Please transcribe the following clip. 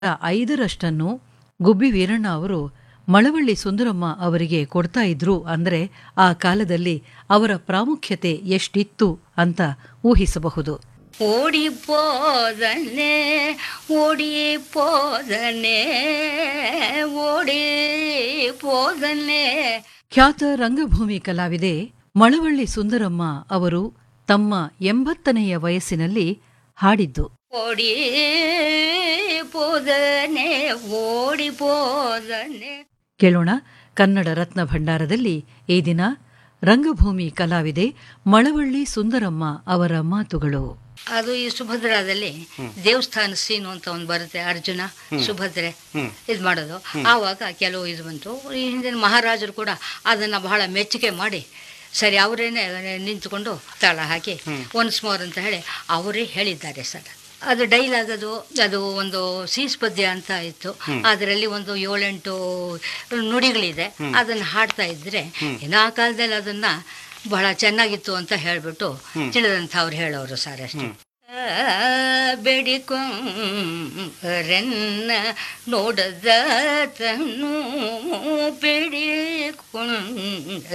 ಐದರಷ್ಟನ್ನು ಗುಬ್ಬಿ ವೀರಣ್ಣ ಅವರು ಮಳವಳ್ಳಿ ಸುಂದರಮ್ಮ ಅವರಿಗೆ ಕೊಡ್ತಾ ಇದ್ರು ಅಂದ್ರೆ ಆ ಕಾಲದಲ್ಲಿ ಅವರ ಪ್ರಾಮುಖ್ಯತೆ ಎಷ್ಟಿತ್ತು ಅಂತ ಊಹಿಸಬಹುದು ஓடி போதனே ஓடி போதனே ஓடி போதனே ಖ್ಯಾತ ರಂಗಭೂಮಿ ಕಲಾವಿದೆ ಮಳವಳ್ಳಿ ಸುಂದರಮ್ಮ ಅವರು ತಮ್ಮ ಎಂಬತ್ತನೆಯ ವಯಸ್ಸಿನಲ್ಲಿ ಹಾಡಿದ್ದು ஓடி போதனே ஓடி போதனே ಕೇಳೋಣ ಕನ್ನಡ ರತ್ನ ಭಂಡಾರದಲ್ಲಿ ಈ ದಿನ ರಂಗಭೂಮಿ ಕಲಾವಿದೆ ಮಳವಳ್ಳಿ ಸುಂದರಮ್ಮ ಅವರ ಮಾತುಗಳು ಅದು ಈ ಸುಭದ್ರಾದಲ್ಲಿ ದೇವಸ್ಥಾನ ಸೀನು ಅಂತ ಒಂದು ಬರುತ್ತೆ ಅರ್ಜುನ ಸುಭದ್ರೆ ಇದು ಮಾಡೋದು ಆವಾಗ ಕೆಲವು ಇದು ಬಂತು ಈ ಹಿಂದಿನ ಮಹಾರಾಜರು ಕೂಡ ಅದನ್ನ ಬಹಳ ಮೆಚ್ಚುಗೆ ಮಾಡಿ ಸರಿ ಅವರೇನೆ ನಿಂತುಕೊಂಡು ತಾಳ ಹಾಕಿ ಒನ್ಸ್ ಮೋರ್ ಅಂತ ಹೇಳಿ ಅವರೇ ಹೇಳಿದ್ದಾರೆ ಸರ್ ಅದು ಡೈಲಾಗ್ ಅದು ಅದು ಒಂದು ಸೀಸ್ ಪದ್ಯ ಅಂತ ಇತ್ತು ಅದರಲ್ಲಿ ಒಂದು ಏಳೆಂಟು ನುಡಿಗಳಿದೆ ಅದನ್ನ ಹಾಡ್ತಾ ಇದ್ರೆ ಇನ್ನು ಆ ಕಾಲದಲ್ಲಿ ಅದನ್ನ ಬಹಳ ಚೆನ್ನಾಗಿತ್ತು ಅಂತ ಹೇಳ್ಬಿಟ್ಟು ತಿಳಿದಂಥ ಅವ್ರು ಹೇಳೋರು ಸರ್ ಅಷ್ಟೇ ಬೆಡಿಕೊಂರೆನ್ನ ನೋಡದ ತನು ಬೆಡಿಕೊಂಡ